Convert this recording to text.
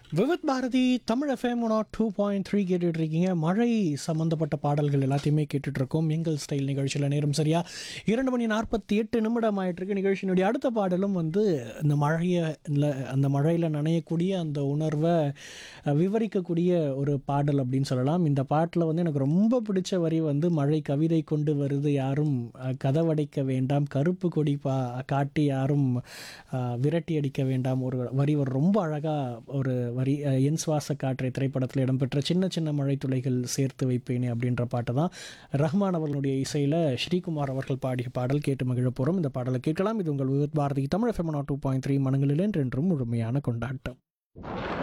Vividh Bharati Tamil FM one two point three கேட்டுட்டு இருக்கீங்க மழை சம்மந்தப்பட்ட பாடல்கள் எல்லாத்தையுமே கேட்டுட்டு இருக்கோம் எங்கள் ஸ்டைல் நிகழ்ச்சியில் நேரம் சரியா இரண்டு மணி நாற்பத்தி எட்டு நிமிடம் ஆயிட்டு இருக்கு நிகழ்ச்சியினுடைய அடுத்த பாடலும் வந்து இந்த மழையை இல்லை அந்த மழையில் நனையக்கூடிய அந்த உணர்வை அஹ், விவரிக்கக்கூடிய ஒரு பாடல் அப்படின்னு சொல்லலாம் இந்த பாட்டில் வந்து எனக்கு ரொம்ப பிடிச்ச வரி வந்து மழை கவிதை கொண்டு வருது யாரும் அஹ், கதவடைக்க வேண்டாம் கருப்பு கொடி பா காட்டி யாரும் அஹ், விரட்டி அடிக்க வேண்டாம் ஒரு வரி ஒரு ரொம்ப அழகாக ஒரு வரி அஹ், என் சுவாச காற்றை திரைப்படத்தில் இடம்பெற்ற சின்ன சின்ன மழை துளைகள் சேர்த்து வைப்பேனே அப்படின்ற பாட்டு தான் ரஹ்மான் அவர்களுடைய இசையில் ஸ்ரீகுமார் அவர்கள் பாடிய பாடல் கேட்டு மகிழ போகிறோம் இந்த பாடலை கேட்கலாம் இது உங்கள் Vividh Bharati Tamil FM two point three மனங்களில் என்றென்றும் முழுமையான கொண்டாட்டம்